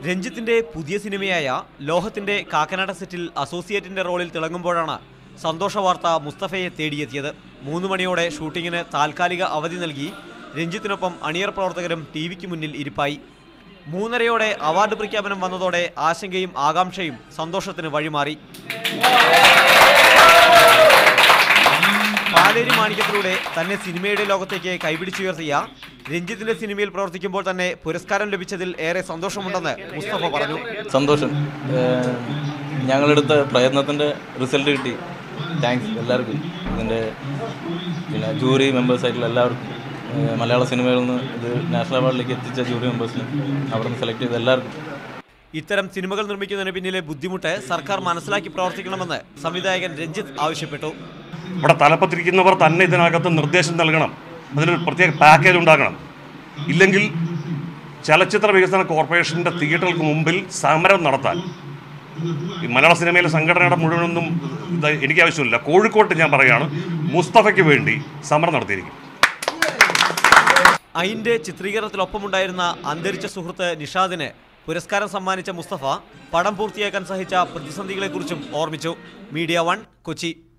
രഞ്ജിത്തിന്റെ പുതിയ സിനിമയായ ലോഹത്തിന്റെ കാക്കനാട സെറ്റിൽ അസോസിയേറ്റിന്റെ റോളിൽ തിളങ്ങുമ്പോഴാണ് സന്തോഷ വാർത്ത മുസ്തഫയെ തേടിയെത്തിയത് മൂന്ന് മണിയോടെ ഷൂട്ടിങ്ങിന് താൽക്കാലിക അവധി നൽകി രഞ്ജിത്തിനൊപ്പം അണിയർ പ്രവർത്തകരും ടി വിക്ക് മുന്നിൽ ഇരിപ്പായി മൂന്നരയോടെ അവാർഡ് പ്രഖ്യാപനം വന്നതോടെ ആശങ്കയും ആകാംക്ഷയും സന്തോഷത്തിന് വഴിമാറി പാലേരി മാണിക്യത്തിലൂടെ തന്നെ സിനിമയുടെ ലോകത്തേക്ക് കൈപിടിച്ചുയർത്തിയ രഞ്ജിത്തിന്റെ സിനിമയിൽ പ്രവർത്തിക്കുമ്പോൾ തന്നെ പുരസ്കാരം ലഭിച്ചതിൽ ഏറെ സന്തോഷമുണ്ടെന്ന് മുസ്തഫ പറഞ്ഞു സന്തോഷം ഏഹ് ഞങ്ങളെടുത്ത പ്രയത്നത്തിൻ്റെ റിസൾട്ട് കിട്ടി താങ്ക്സ് എല്ലാവർക്കും ഇതിൻ്റെ പിന്നെ ജൂറി മെമ്പേഴ്സായിട്ടുള്ള എല്ലാവർക്കും ഏഹ് മലയാള സിനിമയിൽ നിന്ന് ഇത് നാഷണൽ അവാർഡിലേക്ക് എത്തിച്ച ജൂറി മെമ്പേഴ്സിനും അവിടെ നിന്ന് സെലക്ട് ചെയ്ത എല്ലാവർക്കും ഇത്തരം സിനിമകൾ നിർമ്മിക്കുന്നതിന് പിന്നിലെ ബുദ്ധിമുട്ട് സർക്കാർ മനസ്സിലാക്കി പ്രവർത്തിക്കണമെന്ന് സംവിധായകൻ രഞ്ജിത്ത് ആവശ്യപ്പെട്ടു ഇവിടെ തലപ്പത്തിരിക്കുന്നവർ തന്നെ ഇതിനകത്ത് നിർദ്ദേശം നൽകണം അതിനൊരു പ്രത്യേക പാക്കേജ് ഉണ്ടാക്കണം ഇല്ലെങ്കിൽ ചലച്ചിത്ര വികസന കോർപ്പറേഷൻ്റെ തിയേറ്ററുകൾക്ക് മുമ്പിൽ സമരം നടത്താൻ ഈ മലയാള സിനിമയിലെ സംഘടനയുടെ മുഴുവനൊന്നും ഇത് എനിക്ക് ആവശ്യമില്ല കോഴിക്കോട്ട് ഞാൻ പറയുകയാണ് മുസ്തഫയ്ക്ക് വേണ്ടി സമരം നടത്തിയിരിക്കും അയിന്റെ ചിത്രീകരണത്തിലൊപ്പമുണ്ടായിരുന്ന അന്തരിച്ച സുഹൃത്ത് നിഷാദിന് പുരസ്കാരം സമ്മാനിച്ച മുസ്തഫ പടം പൂർത്തിയാക്കാൻ സഹിച്ച പ്രതിസന്ധികളെക്കുറിച്ചും ഓർമ്മിച്ചു മീഡിയ വൺ കൊച്ചി